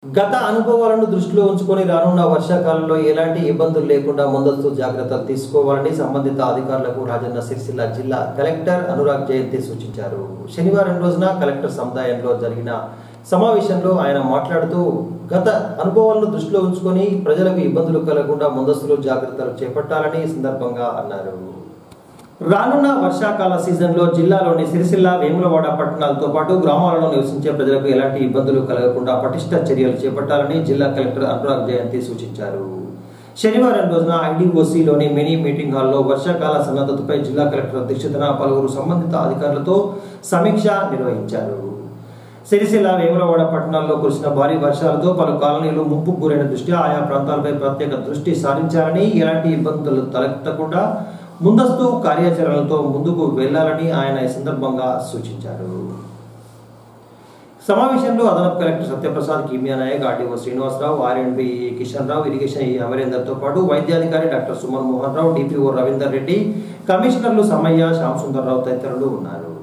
గత అనుభవాలను దృష్టిలో ఉంచుకొని రానున్న వర్షాకాలంలో ఎలాంటి ఇబ్బందులు లేకుండా ముందస్తు జాగ్రత్తలు తీసుకోవాలని సంబంధిత అధికారులకు రాజన్న సిరిసిల్ల జిల్లా కలెక్టర్ అనురాగ్ జయంతి సూచించారు శనివారం రోజున కలెక్టర్ సముదాయంలో జరిగిన సమావేశంలో ఆయన మాట్లాడుతూ గత అనుభవాలను దృష్టిలో ఉంచుకొని ప్రజలకు ఇబ్బందులు కలగకుండా ముందస్తులో జాగ్రత్తలు చేపట్టాలని ఈ సందర్భంగా అన్నారు రానున్న వర్షాకాల సీజన్లో జిల్లాలోని సిరిసిల్ల వేములవాడ పట్టణాలతో పాటు గ్రామాలలో నివసించే ప్రజలకు ఎలాంటి ఇబ్బందులు కలగకుండా పటిష్ట చర్యలు చేపట్టాలని జిల్లా కలెక్టర్ అనురాగ్ జయంతి సూచించారు శనివారం రోజున ఐడిఓసిలోని మినీ మీటింగ్ హాల్లో వర్షాకాల సన్నద్ధతపై జిల్లా కలెక్టర్ అధ్యక్షతన పలువురు సంబంధిత అధికారులతో సమీక్ష నిర్వహించారు సిరిసిల్ల వేములవాడ పట్టణాల్లో కురిసిన భారీ వర్షాలతో పలు కాలనీలు ముంపు గురైన దృష్ట్యా ఆయా ప్రాంతాలపై ప్రత్యేక దృష్టి సారించాలని ఎలాంటి ఇబ్బందులు తలెత్తకుండా ముందస్తు కార్యాచరణలతో ముందుకు వెళ్లాలని ఆయన ఈ సందర్భంగా సూచించారు సమావేశంలో అదనపు collector Satyaprasad Kimiya Naik RTO Srinivasarao R and B Kishan Rao irrigation ఈ అమరేందర్తో పాటు వైద్యాధికారి డాక్టర్ సుమన్ మోహన్ రావు డిపిఓ రవీందర్ రెడ్డి కమిషనర్లు సమయ్య శ్యామ్ సుందర్ రావు తదితరులు ఉన్నారు